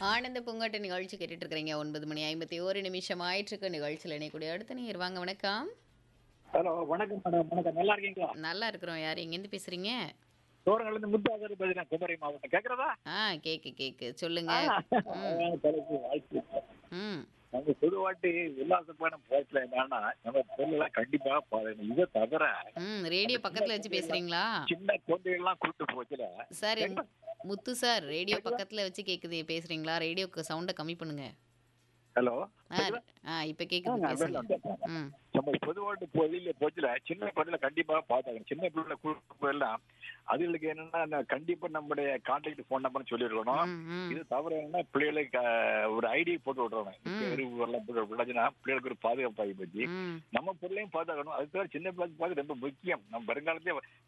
ஆனந்த பூங்காட்டு நிகழ்ச்சி கேட்டுட்டு இருக்கிறீங்க ஒன்பது மணி ஐம்பத்தி ஒரு நிமிஷம் ஆயிற்றுக்கு நிகழ்ச்சியில் இணையக்கூடிய அடுத்த நீர் வாங்க வணக்கம் ஹலோ வணக்கம் மேடம் வணக்கம் நல்லா இருக்கீங்களா நல்லா இருக்கிறோம் யார் எங்கேருந்து பேசுறீங்க தோரங்கள்ல இருந்து முத்தாசர் பேசுறேன் குமரி மாவட்டம் கேக்குறதா ஆ கேக்கு கேக்கு சொல்லுங்க ஆ, தலைப்பு வாழ்த்து. ம் நம்ம பொதுவாட்டி உல்லாச பயணம் போச்சுல என்னன்னா நம்ம பொருளெல்லாம் கண்டிப்பா பாருங்க இதை தவிர ம் ரேடியோ பக்கத்துல வச்சு பேசுறீங்களா சின்ன குழந்தைகள்லாம் கூட்டு போச்சுல சார் முத்து சார் ரேடியோ பக்கத்துல வச்சு கேக்குது பேசுறீங்களா ரேடியோக்கு சவுண்டை கம்மி பண்ணுங்க ஹலோ ஆ ஆ இப்போ கேக்குது பேசுங்க ம் நம்ம பொதுவாட்டு போதில போச்சுல சின்ன பிள்ளைல கண்டிப்பா பார்த்தாங்க சின்ன பிள்ளைல கூட்டு போயெல்லாம் அதுகளுக்கு என்னன்னா நான் கண்டிப்பா நம்முடைய கான்டாக்ட் போன் நம்பர் சொல்லிருக்கணும் ம் ம் இது தவிர என்ன பிள்ளைகளுக்கு அஹ், ஒரு ஐடி போட்டு விட்டுறணும் பேரு எல்லாம் போட்டு விட்டாச்சுன்னா பிள்ளைகளுக்கு ஒரு பாதுகாப்பாகி போச்சு ம் நம்ம பொருளையும் பாதுகாக்கணும் அது தவிர சின்ன பிள்ளைக்கு பார்த்து ரொம்ப முக்கியம் நம்ம வருங்காலத்தையே